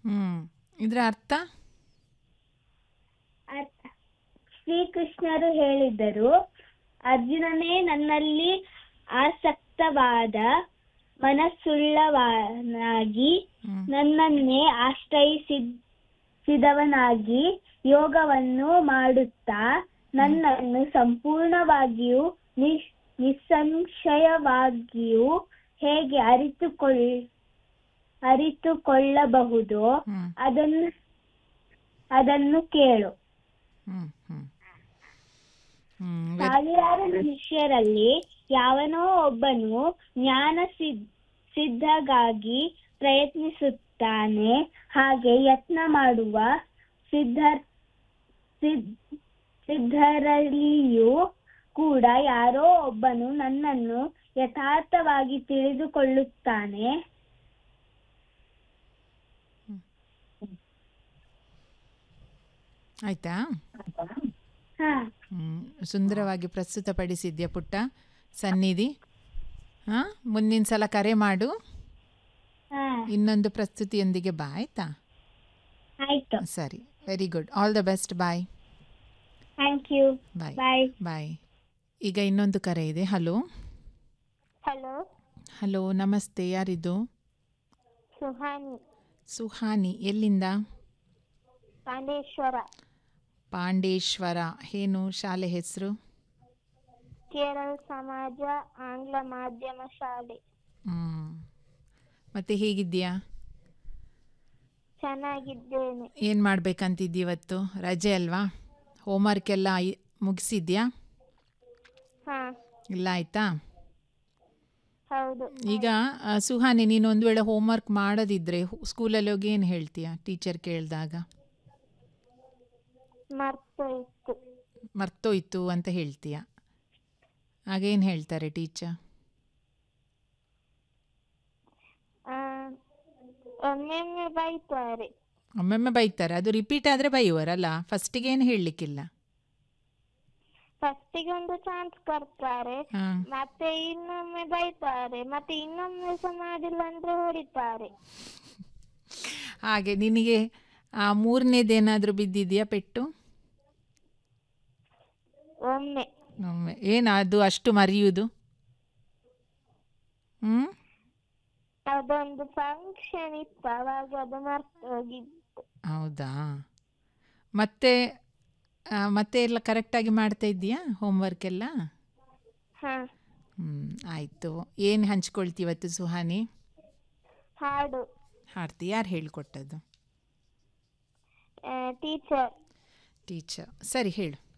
ಹ್ಞೂ ಇದರ ಅರ್ಥ ಅರ್ಥ ಶ್ರೀಕೃಷ್ಣರು ಹೇಳಿದರು ಅರ್ಜುನನೇ ನನ್ನಲ್ಲಿ ಆಸಕ್ತವಾದ ಮನಸ್ಸುಳ್ಳವನಾಗಿ ಹ್ಮ್. ನನ್ನನ್ನೇ ಆಶ್ರಯಿಸಿದವನಾಗಿ ಯೋಗವನ್ನು ಮಾಡುತ್ತಾ ನನ್ನನ್ನು ಸಂಪೂರ್ಣವಾಗಿಯೂ ನಿಸ್ ನಿಸ್ಸಂಶಯವಾಗಿಯೂ ಹೇಗೆ ಅರಿತುಕೊಳ್ಳ ಅರಿತುಕೊಳ್ಳಬಹುದು ಹ್ಮ್. ಅದನ್ನು ಅದನ್ನು ಕೇಳು ಹ್ಞೂ ಹ್ಞೂ ಹ್ಞೂ ಸಾವಿರಾರು ಮನುಷ್ಯರಲ್ಲಿ ಯಾವನೋ ಒಬ್ಬನು ಜ್ಞಾನ ಸಿದ್- ಸಿದ್ಧಗಾಗಿ ಪ್ರಯತ್ನಿಸುತ್ತಾನೆ ಹಾಗೆ ಯತ್ನ ಮಾಡುವ ಸಿದ್ಧ ಸಿದ್- ಸಿದ್ಧರಲ್ಲಿಯೂ ಕೂಡ ಯಾರೋ ಒಬ್ಬನು ನನ್ನನ್ನು ಯಥಾರ್ಥವಾಗಿ ತಿಳಿದುಕೊಳ್ಳುತ್ತಾನೆ ಆಯಿತಾ ಹಾ ಹ್ಮ್. ಸುಂದರವಾಗಿ ಪ್ರಸ್ತುತಪಡಿಸಿದ್ಯಾ ಪುಟ್ಟ ಸನ್ನಿಧಿ ಹಾಂ ಮುಂದಿನ ಸಲ ಕರೆ ಮಾಡು ಹಾ ಇನ್ನೊಂದು ಪ್ರಸ್ತುತಿಯೊಂದಿಗೆ ಬಾ ಆಯಿತಾ ಆಯ್ತು ಸರಿ very good all the best bye thank you bye bye bye ಈಗ ಇನ್ನೊಂದು ಕರೆ ಇದೆ ಹಲೋ ಹಲೋ ಹಲೋ ನಮಸ್ತೆ ಯಾರಿದು ಸುಹಾನಿ ಸುಹಾನಿ ಎಲ್ಲಿಂದ ಪಾಂಡೇಶ್ವರ ಪಾಂಡೇಶ್ವರ ಏನು ಶಾಲೆ ಹೆಸರು ಕೇರಳ ಸಮಾಜ ಆಂಗ್ಲ ಮಾಧ್ಯಮ ಶಾಲೆ ಹ್ಞೂ ಮತ್ತು ಹೇಗಿದ್ದೀಯಾ ಚೆನ್ನಾಗಿದ್ದೇನೆ ಏನು ಮಾಡ್ಬೇಕಂತಿದ್ದಿ ಇವತ್ತು ರಜೆ ಅಲ್ವಾ ಹೋಮ್ವರ್ಕ್ ಎಲ್ಲ ಐ- ಮುಗಿಸಿದ್ಯಾ ಹಾ ಇಲ್ಲ ಆಯಿತಾ ಹೌದು ಈಗ ಆ, ಸುಹಾನಿ ನೀನು ಒಂದು ವೇಳೆ ಹೋಮ್ವರ್ಕ್ ಮಾಡೋದಿದ್ರೆ ಸ್ಕೂಲಲ್ಲಿ ಹೋಗಿ ಏನು ಹೇಳ್ತೀಯ ಟೀಚರ್ ಕೇಳಿದಾಗ ಮರ್ತೋಯ್ತು ಮರ್ತೋಯ್ತು ಅಂತ ಹೇಳ್ತೀಯ ಆಗೇನು ಹೇಳ್ತಾರೆ ಟೀಚರ್ ಆ, ಒಮ್ಮೊಮ್ಮೆ ಬೈತಾರೆ ಒಮ್ಮೊಮ್ಮೆ ಬೈತಾರೆ ಅದು ರಿಪೀಟ್ ಆದರೆ ಬೈಯುವರಲ್ಲ ಫಸ್ಟಿಗೆ ಏನು ಹೇಳಲಿಕ್ಕಿಲ್ಲ ಫಸ್ಟಿಗೆ ಒಂದು ಚಾನ್ಸ್ ಕೊಡ್ತಾರೆ ಹಾಂ ಮತ್ತೆ ಇನ್ನೊಮ್ಮೆ ಬೈತಾರೆ ಮತ್ತೆ ಇನ್ನೊಮ್ಮೆ ಸಹ ಮಾಡಿಲ್ಲ ಅಂದ್ರೆ ಹೊಡಿತಾರೆ ಹಾಗೆ ನಿನಗೆ ಆ ಮೂರನೇದೇನಾದರೂ ಬಿದ್ದಿದೆಯಾ ಪೆಟ್ಟು ಒಮ್ಮೆ ಒಮ್ಮೆ ಏನು ಅದು ಅಷ್ಟು ಮರೆಯುವುದು ಹ್ಞೂ ಅದೊಂದು ಫಂಕ್ಷನ್ ಇತ್ತು ಅವಾಗ ಅದು ಮರ್ತೋಗಿತ್ತು ಹೌದಾ ಮತ್ತೆ ಆ, ಮತ್ತೆ ಎಲ್ಲ ಕರೆಕ್ಟಾಗಿ ಮಾಡ್ತಾ ಇದ್ದೀಯಾ ಹೋಮ್ವರ್ಕ್ ಎಲ್ಲ ಹಾ ಹ್ಞೂ ಆಯಿತು ಏನು ಹಂಚ್ಕೊಳ್ತೀವತ್ತು ಸುಹಾನಿ ಹಾಡು ಹಾಡ್ತಿ ಯಾರು ಹೇಳ್ಕೊಟ್ಟದ್ದು ಟೀಚರ್ ಟೀಚರ್ ಸರಿ ಹೇಳು